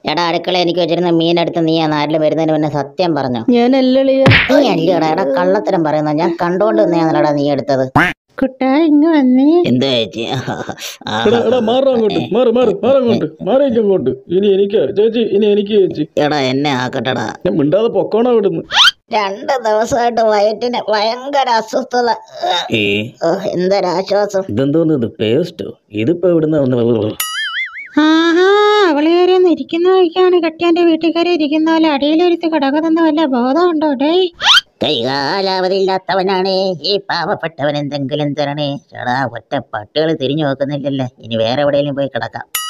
എടാ അടുക്കള എനിക്ക് വെച്ചിരുന്ന മീനെടുത്ത് നീ ആ നാട്ടിൽ വരുന്നതിന് മുന്നേ സത്യം പറഞ്ഞു ഞാനല്ലളിയ നീ അല്ലടാ എടാ കള്ളത്തരം പറയുന്ന ഞാൻ കണ്ടോണ്ട് നിന്നേടാ നീ എടുത്തത് കുട്ടാ ഇങ്ങ് വന്നേ എന്താ ചേച്ചി ആ, എടാ എടാ മാറാ അങ്ങോട്ട് മാറ് മാറ് മാറ് അങ്ങോട്ട് മാറിയേക്ക് അങ്ങോട്ട് ഇനി എനിക്ക് ചേച്ചി ഇനി എനിക്ക് ചേച്ചി എടാ എന്നെ ആക്കട്ടടാ ഞാൻ മിണ്ടാതെ പൊക്കോണ ഇവിടുന്ന് രണ്ട് ദിവസമായിട്ട് വയറ്റിന് ഭയങ്കര അസ്വസ്ഥത ഏ ഓ, എന്തൊരാശ്വാസം ഇതെന്തോന്ന് ഇത് പേസ്റ്റോ ഇതിപ്പോ ഇവിടുന്ന് വന്ന് ആഹാ അവള് കയറി ഒന്ന് ഇരിക്കുന്ന വഴിക്കാണ് കെട്ടിയാന്റെ വീട്ടിൽ കയറി ഇരിക്കുന്ന പോലെ അടിയിലൊരുത്ത് കിടക്കുന്ന വല്ല ബോധമുണ്ടോ ഡേയ് കൈകാലാവതിയില്ലാത്തവനാണ് ഈ പാവപ്പെട്ടവൻ എന്തെങ്കിലും തരണേ ചേടാ ഒറ്റ പട്ടുകൾ തിരിഞ്ഞു നോക്കുന്നില്ലല്ലേ ഇനി വേറെ എവിടെയെങ്കിലും പോയി കിടക്കാം